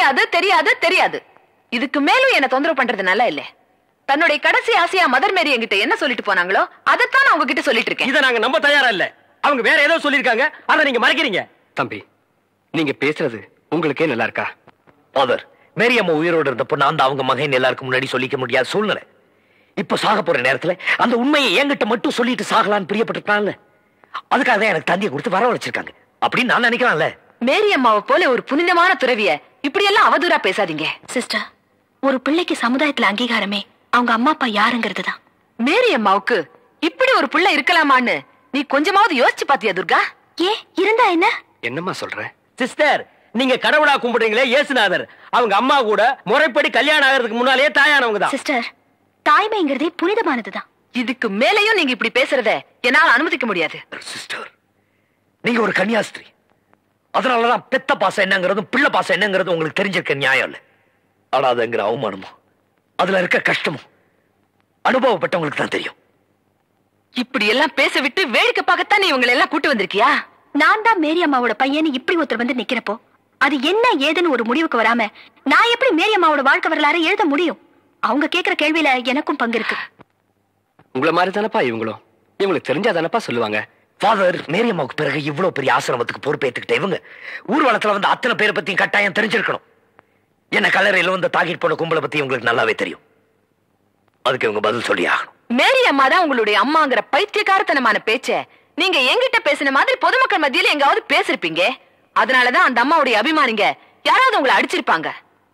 தெரியாது தெரியாது தெரியாது இதுக்கு மேலும் என்ன தொந்தரவு பண்றது நல்லா இல்ல தன்னுடைய கடைசி ஆசையா மதர் மேரி என்கிட்ட என்ன சொல்லிட்டு போனாங்களோ அதைத்தான் நான் உங்ககிட்ட சொல்லிட்டு இருக்கேன் இத நாங்க நம்ப தயாரா இல்ல அவங்க வேற ஏதோ சொல்லிருக்காங்க அத நீங்க மறைக்கிறீங்க தம்பி நீங்க பேசுறது உங்களுக்கே நல்லா இருக்கா ஃபாதர் மேரியம்மா உயிரோடு இருந்தப்போ நான் தான் அவங்க மகன் எல்லாருக்கும் முன்னாடி சொல்லிக்க முடியாத சூழ்நிலை இப்ப சாக போற நேரத்துல அந்த உண்மையை என்கிட்ட மட்டும் சொல்லிட்டு சாகலான்னு பிரியப்பட்டிருக்கான்ல அதுக்காக தான் எனக்கு தந்தியை கொடுத்து வரவழைச்சிருக்காங்க அப்படின்னு நான் நினைக்கலாம்ல மேரி அம்மாவை போல ஒரு புனிதமான துறவிய இப்படி எல்லாம் அவதூறா பேசாதீங்க சிஸ்டர் ஒரு பிள்ளைக்கு சமுதாயத்துல அங்கீகாரமே அவங்க அம்மா அப்பா யாருங்கிறது தான் மேரி அம்மாவுக்கு இப்படி ஒரு புள்ள இருக்கலாமான்னு நீ கொஞ்சமாவது யோசிச்சு பாத்தியா துர்கா ஏ இருந்தா என்ன என்னம்மா சொல்ற சிஸ்டர் நீங்க கடவுளா கும்பிடுறீங்களே இயேசுநாதர் அவங்க அம்மா கூட முறைப்படி கல்யாணம் ஆகிறதுக்கு முன்னாலேயே தாயானவங்க தான் சிஸ்டர் தாய்மைங்கிறதே புனிதமானதுதான் இதுக்கு மேலையும் நீங்க இப்படி பேசுறத என்னால அனுமதிக்க முடியாது சிஸ்டர் நீங்க ஒரு கன்னியாஸ்திரி அதனாலதான் பெத்த பாசம் என்னங்கிறதும் பிள்ளை பாசம் என்னங்கிறதும் உங்களுக்கு தெரிஞ்சிருக்க நியாயம் இல்ல அடாதங்கிற அவமானமும் அதுல இருக்க கஷ்டமும் அனுபவப்பட்டவங்களுக்கு தான் தெரியும் இப்படி எல்லாம் பேச விட்டு வேடிக்கை பார்க்கத்தான் நீ இவங்களை எல்லாம் கூட்டு வந்திருக்கியா நான் தான் மேரி அம்மாவோட பையன் இப்படி ஒருத்தர் வந்து நிக்கிறப்போ அது என்ன ஏதுன்னு ஒரு முடிவுக்கு வராம நான் எப்படி மேரி அம்மாவோட வாழ்க்கை வரலாறு எழுத முடியும் அவங்க கேக்குற கேள்வியில எனக்கும் பங்கு இருக்கு உங்களை மாதிரி தானப்பா இவங்களும் இவங்களுக்கு தெரிஞ்சா தானப்பா சொல்லுவாங்க ஃபாதர் மேரியம்மாவுக்கு பிறகு இவ்வளவு பெரிய ஆசிரமத்துக்கு பொறுப்பேற்றுக்கிட்ட இவங்க ஊர்வலத்துல வந்து அத்தனை பேரை பத்தியும் கட்டாயம் தெரிஞ்சிருக்கணும் என்ன கல்லறையில வந்து தாக்கிட்டு போன கும்பலை பத்தி உங்களுக்கு நல்லாவே தெரியும் அதுக்கு இவங்க பதில் சொல்லி ஆகணும் மேரி அம்மா தான் உங்களுடைய அம்மாங்கிற பைத்தியக்காரத்தனமான பேச்ச நீங்க என்கிட்ட பேசின மாதிரி பொதுமக்கள் மத்தியில எங்காவது பேசிருப்பீங்க அதனாலதான் அந்த அம்மாவுடைய அபிமானிங்க யாராவது உங்களை அடிச்சிருப்பாங்க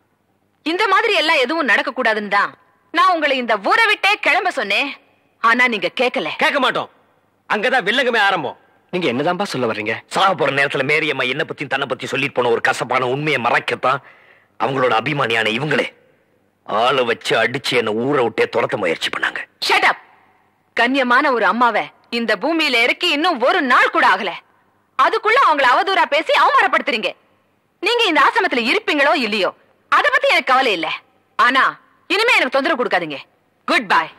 இந்த மாதிரி எல்லாம் எதுவும் நடக்க கூடாதுன்னு தான் நான் உங்களை இந்த ஊரை விட்டே கிளம்ப சொன்னேன் ஆனா நீங்க கேட்கல கேட்க மாட்டோம் அங்கதான் வில்லங்கமே ஆரம்பம் நீங்க என்னதான்ப்பா சொல்ல வர்றீங்க சாக போற நேரத்துல மேரியம்மா என்ன பத்தி தன்னை பத்தி சொல்லிட்டு போன ஒரு கசப்பான உண்மையை மறைக்கத்தான் அவங்களோட அபிமானியான இவங்களே ஆளை வச்சு அடிச்சு என்ன ஊரை விட்டே துரத்த முயற்சி பண்ணாங்க ஷட் அப் கண்ணியமான ஒரு அம்மாவை இந்த பூமியில இறக்கி இன்னும் ஒரு நாள் கூட ஆகல அதுக்குள்ள அவங்கள அவதூறா பேசி அவமானப்படுத்துறீங்க நீங்க இந்த ஆசிரமத்துல இருப்பீங்களோ இல்லையோ அத பத்தி எனக்கு கவலை இல்ல ஆனா இனிமே எனக்கு தொந்தரவு கொடுக்காதீங்க குட் பை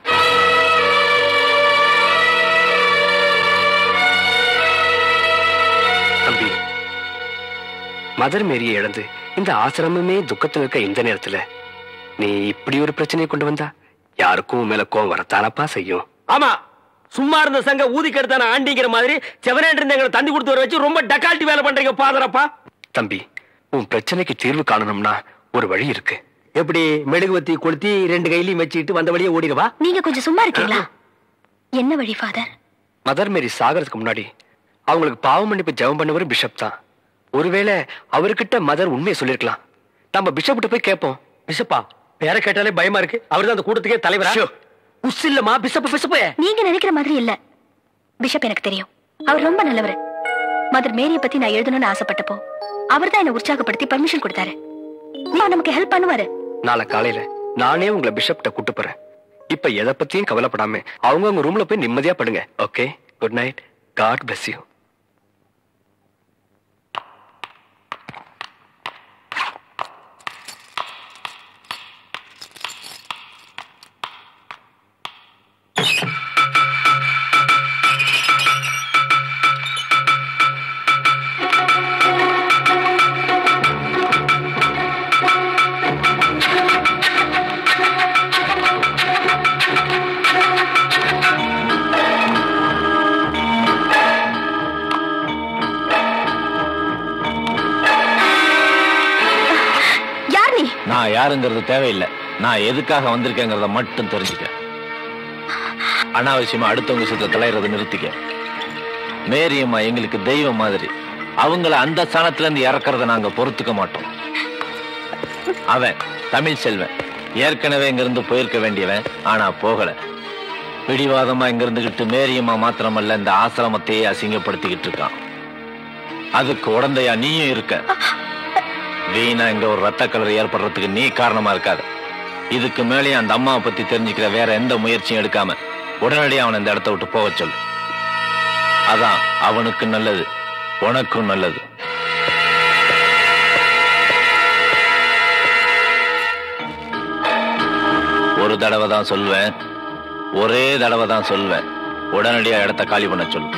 தம்பி மதர் மேரியை இழந்து இந்த ஆசிரமமே துக்கத்தில் இருக்க இந்த நேரத்துல நீ இப்படி ஒரு பிரச்சனையை கொண்டு வந்தா யாருக்கும் உன் மேல கோவம் வரத்தானப்பா செய்யும் ஆமா சும்மா இருந்த சங்க ஊதி கெடுத்தான ஆண்டிங்கிற மாதிரி செவனேன் இருந்தவங்களை தண்ணி கொடுத்து வர வச்சு ரொம்ப டக்கால்ட்டி வேலை பண்றீங்க பாதரப்பா தம்பி உன் பிரச்சனைக்கு தீர்வு காணணும்னா ஒரு வழி இருக்கு எப்படி மெழுகுவத்தி கொளுத்தி ரெண்டு கையிலையும் வச்சுக்கிட்டு வந்த வழியே ஓடிடுவா நீங்க கொஞ்சம் சும்மா இருக்கீங்களா என்ன வழி ஃபாதர் மதர் மேரி சாகிறதுக்கு முன்னாடி அவங்களுக்கு பாவ மன்னிப்பு ஜெபம் பண்ணவர் பிஷப் தான் ஒருவேளை அவர்கிட்ட மதர் உண்மையை சொல்லிருக்கலாம் நம்ம பிஷப்கிட்ட போய் கேட்போம் பிசப்பா பேரை கேட்டாலே பயமா இருக்கு அவர்தான் அந்த கூட்டத்துக்கே தலைவரா ஷோ. உஸ் இல்லம்மா பிசப்பு பிசப்பு நீங்க நினைக்கிற மாதிரி இல்ல பிஷப் எனக்கு தெரியும் அவர் ரொம்ப நல்லவர் மதர் மேரிய பத்தி நான் எழுதணும்னு ஆசைப்பட்டப்போ அவர் தான் என்ன உற்சாகப்படுத்தி பர்மிஷன் கொடுத்தாரு அவர் நமக்கு ஹெல்ப் பண்ணுவாரு நாளை காலையில நானே உங்களை பிஷப்கிட்ட கூட்டு போறேன் இப்ப எதை பத்தியும் கவலைப்படாம அவங்க அவங்க ரூம்ல போய் நிம்மதியா படுங்க okay good night God bless you யார் நீ நான் யாருங்கிறது தேவையில்லை நான் எதுக்காக வந்திருக்கேங்கிறத மட்டும் தெரிஞ்சுக்க அனாவசியமா அடுத்தவங்க விஷயத்துல தலையிறத நிறுத்திக்க மேரியம்மா எங்களுக்கு தெய்வம் மாதிரி அவங்கள அந்த ஸ்தானத்துல இருந்து இறக்கறத நாங்க பொறுத்துக்க மாட்டோம் அவன் தமிழ் செல்வன் ஏற்கனவே இங்கிருந்து போயிருக்க வேண்டியவன் ஆனா போகல பிடிவாதமா இங்க இருந்துகிட்டு மேரியம்மா மாத்திரமல்ல இந்த ஆசிரமத்தையே அசிங்கப்படுத்திக்கிட்டு இருக்கான் அதுக்கு உடந்தையா நீயும் இருக்க வீணா இங்க ஒரு ரத்த கலர் ஏற்படுறதுக்கு நீ காரணமா இருக்காத இதுக்கு மேலே அந்த அம்மாவை பத்தி தெரிஞ்சுக்கிற வேற எந்த முயற்சியும் எடுக்காம உடனடியாக அவனை இந்த இடத்த விட்டு போக சொல்லு அதான் அவனுக்கு நல்லது உனக்கும் நல்லது ஒரு தடவை தான் சொல்வேன் ஒரே தடவை தான் சொல்வேன் உடனடியா இடத்த காலி பண்ண சொல்லு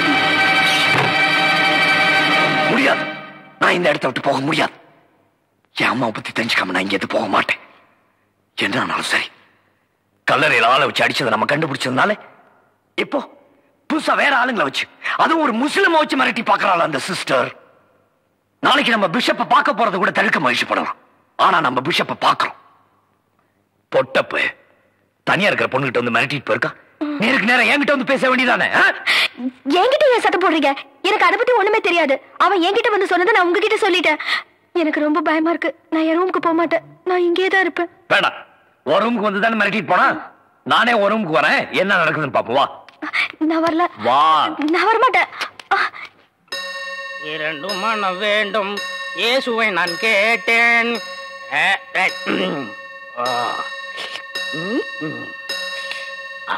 முடியாது நான் இந்த இடத்த விட்டு போக முடியாது என் அம்மாவை பத்தி தெரிஞ்சுக்காம நான் இங்கேருந்து போக மாட்டேன் என்னாலும் சரி கல்லறையில ஆளை வச்சு அடிச்சதை நம்ம கண்டுபிடிச்சதுனால இப்போ புதுசா வேற ஆளுங்களை வச்சு அதுவும் ஒரு முஸ்லிம வச்சு மிரட்டி பாக்குறாள் அந்த சிஸ்டர் நாளைக்கு நம்ம பிஷப்ப பார்க்க போறதை கூட தடுக்க முயற்சி பண்ணலாம் ஆனா நம்ம பிஷப்ப பார்க்கிறோம் பொட்டப்பு தனியா இருக்கிற பொண்ணுகிட்ட வந்து மிரட்டிட்டு போயிருக்கா நேருக்கு நேரம் என்கிட்ட வந்து பேச வேண்டியதானே ஆ? என்கிட்ட ஏன் சத்தம் போடுறீங்க எனக்கு அதை பத்தி ஒண்ணுமே தெரியாது அவன் என்கிட்ட வந்து சொன்னதை நான் உங்ககிட்ட சொல்லிட்டேன் எனக்கு ரொம்ப பயமா இருக்கு நான் என் ரூமுக்கு போக மாட்டேன் நான் இங்கே தான் இருப்பேன் வேணாம் ஒரு ரூமுக்கு வந்து தானே மிரட்டிட்டு போனா நானே ஒரு ரூமுக்கு வரேன் என்ன நடக்குதுன்னு பாப்போம் வா நான் வரல வா நான் வரமாட்டேன் ஆ, இரண்டு மனம் வேண்டும் இயேசுவை நான் கேட்டேன் அ, அ, ம். ஆ. ம், ம். ஆ.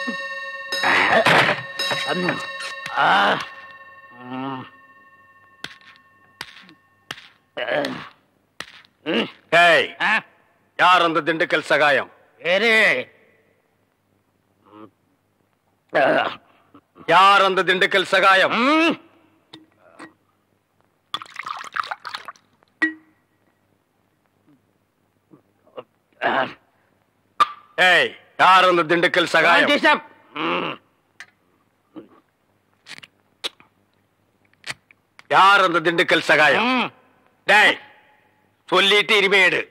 ம். ஆ. ம். ஏய் ஆ. யார் அந்த திண்டுக்கல் சகாயம் இரு. ஆ. யார் அந்த திண்டுக்கல் சகாயம் ம். ஆ. ஏய் யார் அந்த திண்டுக்கல் சகாயம் டிஸ்டர்ப். ம். யார் அந்த திண்டுக்கல் சகாயம் ம். டேய் சொல்லிட்டு இனிமே எடு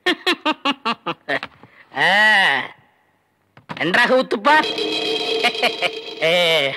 ஆ. நன்றாக ஊத்துப்பா ஏ.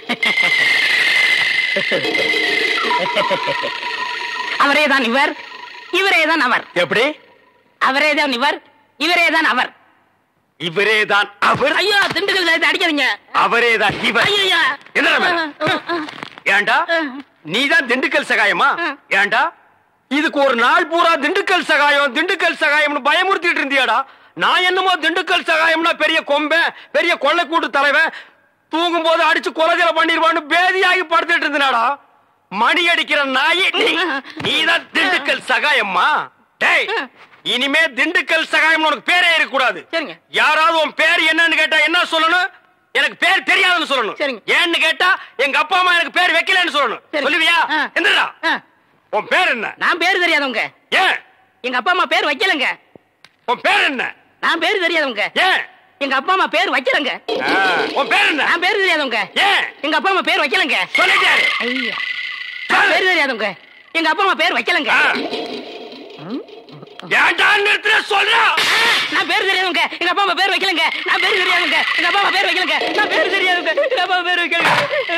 அவரே தான் இவர் இவரே தான் அவர் எப்படி அவரே தான் இவர் இவரே தான் அவர் இவரே தான் அவர் ஐயோ திண்டுக்கல் சாயத்தை அடிக்காதீங்க அவரே தான் இவர் ஐயோ என்ன ஏண்டா நீதான் திண்டுக்கல் சகாயமா ஏண்டா இதுக்கு ஒரு நாள் பூரா திண்டுக்கல் சகாயம் திண்டுக்கல் சகாயம்னு பயமுறுத்திட்டு இருந்தியாடா நான் என்னமோ திண்டுக்கல் சகாயம்னா பெரிய கொம்பன் பெரிய கொள்ளைக்கூட்டு தலைவன் தூங்கும் போது அடிச்சு கொலைஜல பண்ணிடுவான்னு பேதியாகி படுத்துட்டு இருந்தனாடா மணி அடிக்கிற நாயி நீ நீதான் திண்டுக்கல் சகாயம்மா டேய் இனிமே திண்டுக்கல் சகாயம் உனக்கு பேரே இருக்கக்கூடாது சரிங்க. யாராவது உன் பேர் என்னன்னு கேட்டா என்ன சொல்லணும் எனக்கு பேர் தெரியாதுன்னு சொல்லணும் சரிங்க. ஏன்னு கேட்டா எங்க அப்பா அம்மா எனக்கு பேர் வைக்கலன்னு சொல்லணும் சரி. சொல்லுவியா ஆ. எந்திரா ஆ. உன் பேர் என்ன நான் பேர் தெரியாதவங்க ஏன் எங்க அப்பா அம்மா பேர் வைக்கலங்க உன் பேர் என்ன நான் பேர் தெரியாதவங்க ஏன் எங்க அப்பா அம்மா பேர் வைக்கலங்க ஆ, உன் பேர் என்ன நான் பேர் தெரியாதவங்க ஏன் எங்க அப்பா அம்மா பேர் வைக்கலங்க சொல்லிட்டாரு ஐயா நான் பேர் தெரியாதவங்க எங்க அப்பா அம்மா பேர் வைக்கலங்க ஆ. ஏன்டா நிறுத்துற சொல்றா நான் பேர் தெரியாதவங்க எங்க அப்பா அம்மா பேர் வைக்கலங்க நான் பேர் தெரியாதவங்க எங்க அப்பா அம்மா பேர் வைக்கலங்க நான் பேர் தெரியாதவங்க எங்க அப்பா அம்மா பேர் வைக்கலங்க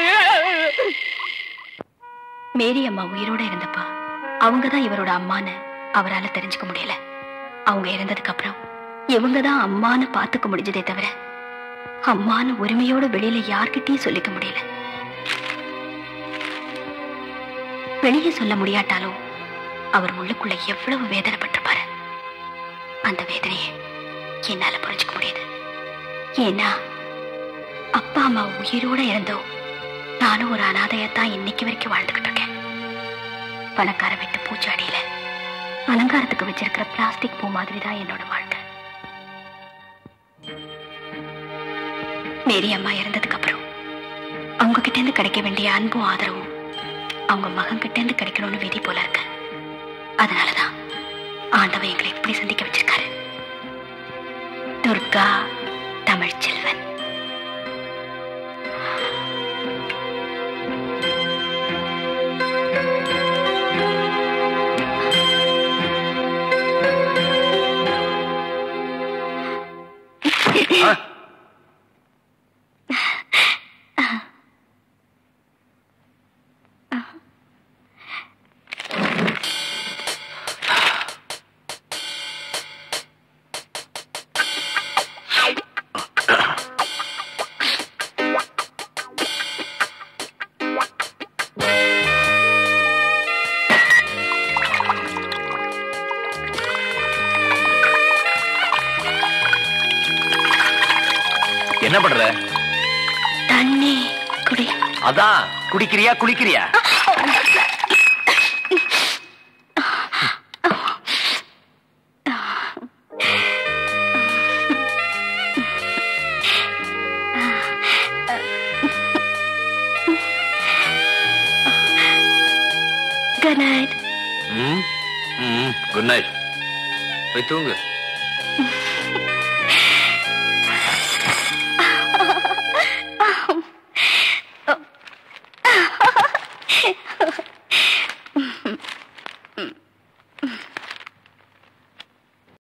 மேரி அம்மா உயிரோட இருந்தப்பா அவங்க தான் இவரோட அம்மான்னு அவரால தெரிஞ்சுக்க முடியல அவங்க இறந்ததுக்கு அப்புறம் இவங்க தான் அம்மான்னு பாத்துக்க முடிஞ்சதே தவிர அம்மான்னு உரிமையோட வெளியில யார்கிட்டயும் சொல்லிக்க முடியல வெளியே சொல்ல முடியாட்டாலும் அவர் உள்ளுக்குள்ள எவ்வளவு வேதனைப்பட்டிருப்பாரு அந்த வேதனையை என்னால புரிஞ்சுக்க முடியுது ஏன்னா அப்பா அம்மா உயிரோட இருந்தோம் நானும் ஒரு அனாதையத்தான் இன்னைக்கு வரைக்கும் வாழ்ந்துகிட்டு இருக்கேன் பணக்கார வெட்டு பூச்சாடியில அலங்காரத்துக்கு வச்சிருக்கிற பிளாஸ்டிக் பூ மாதிரி தான் என்னோட வாழ்க்கை மேரி அம்மா இறந்ததுக்கு அப்புறம் அவங்க கிட்ட இருந்து கிடைக்க வேண்டிய அன்பும் ஆதரவும் அவங்க மகன் கிட்ட இருந்து கிடைக்கணும்னு விதி போல இருக்கு அதனாலதான் ஆண்டவன் எங்களை எப்படி சந்திக்க வச்சிருக்காரு துர்கா தமிழ்ச்செல்வன் என்ன பண்ற தண்ணி குடி அதான் குடிக்கிறியா குளிக்கிறியா குட் நைட் குட் நைட் போய் தூங்கு ஆ